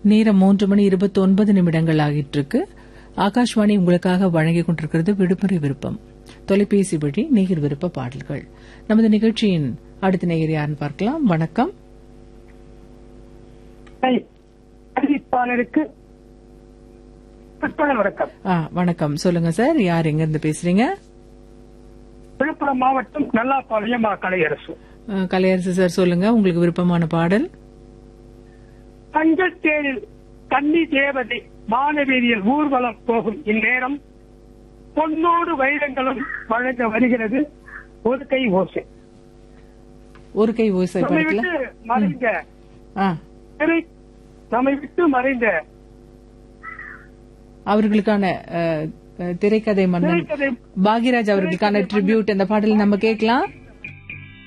நேரம் மூன்று மணி இருபத்தி ஒன்பது நிமிடங்கள் ஆகிட்டு இருக்கு ஆகாஷ்வாணி உங்களுக்காக வழங்கிக் கொண்டிருக்கிறது விடுமுறை விருப்பம் தொலைபேசி வழி நேயர் விருப்ப பாடல்கள் நமது நிகழ்ச்சியின் அடுத்த நேயர் யாருன்னு பார்க்கலாம் வணக்கம் அறிவிப்பாளருக்கு பிற்பகல் வணக்கம் ஆ, வணக்கம் சொல்லுங்க சார் யார் எங்க இருந்து பேசுறீங்க விழுப்புரம் மாவட்டம் நல்லாப்பாளையம் மா கலையரசு ஆ, கலையரசு சார் சொல்லுங்க உங்களுக்கு விருப்பமான பாடல் தங்கள் தேரில் கன்னி தேவதை மானவீதியில் ஊர்வலம் போகும் இந்நேரம் பொன்னோடு வைரங்களும் வழங்க வருகிறது ஒரு கை ஓசை ஒரு கை ஓசை நம்மை படத்துல விட்டு மறைந்த ஆ, திரை நம்மை விட்டு மறைந்த அவர்களுக்கான அ, அ, திரைக்கதை மன்னன் திரைக்கதை பாக்யராஜ் அவர்களுக்கான ட்ரிபியூட் அந்த பாடல் நம்ம கேட்கலாம்